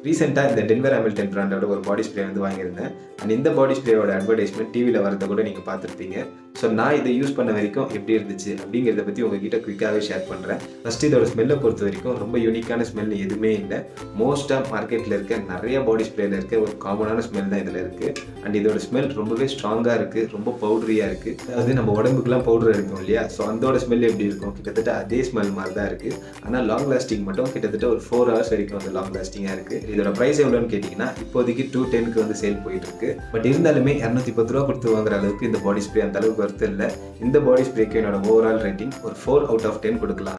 ரீசெண்டாக இந்த Denver Hamilton பிராண்டோட ஒரு பாடி ஸ்ப்ரே வந்து வாங்கியிருந்தேன் அண்ட் இந்த பாடி ஸ்ப்ரேயோட அட்வர்டைஸ்மெண்ட் டிவியில் வரதை கூட நீங்கள் பார்த்துருப்பீங்க ஸோ நான் இதை யூஸ் பண்ண வரைக்கும் எப்படி இருந்துச்சு அப்படிங்கிறத பற்றி உங்ககிட்ட குயிக்காகவே ஷேர் பண்ணுறேன் ஃபஸ்ட்டு இதோட ஸ்மெல்லை பொறுத்த வரைக்கும் ரொம்ப யூனிக்கான ஸ்மெல் எதுவுமே இல்லை மோஸ்ட்டாக மார்க்கெட்டில் இருக்க நிறைய பாடி ஸ்ப்ரேல இருக்க ஒரு காமனான ஸ்மெல் தான் இதில் இருக்குது அண்ட் இதோட ஸ்மெல் ரொம்பவே ஸ்ட்ராங்காக இருக்குது ரொம்ப பவுடரியாக இருக்குது அதாவது நம்ம உடம்புக்குலாம் பவுடர் இருக்கும் இல்லையா ஸோ அதோட ஸ்மெல் எப்படி இருக்கும் கிட்டத்தட்ட அதே ஸ்மெல் மாதிரி தான் இருக்குது ஆனால் லாங் லாஸ்டிங் மட்டும் கிட்டத்தட்ட ஒரு ஃபோர் ஹவர்ஸ் வரைக்கும் வந்து லாங் லாஸ்டிங்காக இருக்குது இதோட ப்ரைஸ் எவ்வளோன்னு கேட்டிங்கன்னா இப்போதைக்கு டூ டென்க்கு வந்து சேல் போயிட்டு இருக்கு பட் இருந்தாலுமே இரநூத்தி பத்து ரூபா கொடுத்து வாங்குற அளவுக்கு இந்த பாடி ஸ்ப்ரே அந்த அளவுக்கு வருது இல்லை இந்த பாடி ஸ்ப்ரேக்கு என்னோட ஓவரால் ரேட்டிங் ஒரு ஃபோர் அவுட் ஆஃப் டென் கொடுக்கலாம்